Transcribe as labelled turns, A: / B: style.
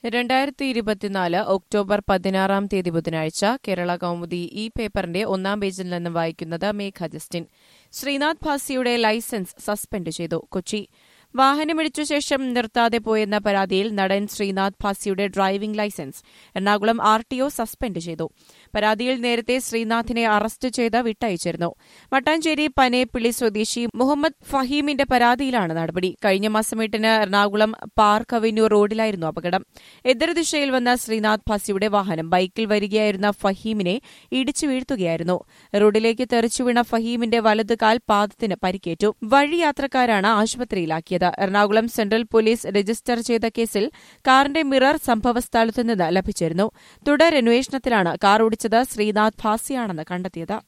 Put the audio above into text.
A: രണ്ടായിരത്തി ഇരുപത്തിനാല് ഒക്ടോബർ പതിനാറാം തീയതി ബുധനാഴ്ച കേരള കൗമുദി ഈ പേപ്പറിന്റെ ഒന്നാം പേജിൽ നിന്ന് വായിക്കുന്നത് മേഘ ജസ്റ്റിൻ ശ്രീനാഥ് ഭാസിയുടെ ലൈസൻസ് സസ്പെൻഡ് ചെയ്തു കൊച്ചി വാഹനമിടിച്ച ശേഷം നിർത്താതെ പോയെന്ന പരാതിയിൽ നടൻ ശ്രീനാഥ് ഭാസിയുടെ driving licence Ernakulam R T O suspend ചെയ്തു പരാതിയിൽ നേരത്തെ ശ്രീനാഥിനെ അറസ്റ്റ് ചെയ്ത് വിട്ടയച്ചിരുന്നു മട്ടാഞ്ചേരി പനേപ്പിള്ളി സ്വദേശി മുഹമ്മദ് ഫഹീമിന്റെ പരാതിയിലാണ് നടപടി കഴിഞ്ഞ മാസം എട്ടിന് എറണാകുളം പാർക്ക് അവന്യൂ റോഡിലായിരുന്നു അപകടം എതിർദിശയിൽ വന്ന ശ്രീനാഥ് ഭാസിയുടെ വാഹനം ബൈക്കിൽ വരികയായിരുന്ന ഫഹീമിനെ ഇടിച്ചു വീഴ്ത്തുകയായിരുന്നു റോഡിലേക്ക് തെറിച്ചു വീണ ഫഹീമിന്റെ വലതുകാൽ പാദത്തിന് പരിക്കേറ്റു വഴിയാത്രക്കാരാണ് ആശുപത്രിയിലാക്കിയത് എറണാകുളം സെൻട്രൽ പോലീസ് രജിസ്റ്റർ ചെയ്ത കേസിൽ കാറിന്റെ മിറർ സംഭവസ്ഥലത്തുനിന്ന് ലഭിച്ചിരുന്നു തുടരന്വേഷണത്തിലാണ് കാർ ഓടിച്ചത് ശ്രീനാഥ് ഭാസിയാണെന്ന് കണ്ടെത്തിയത്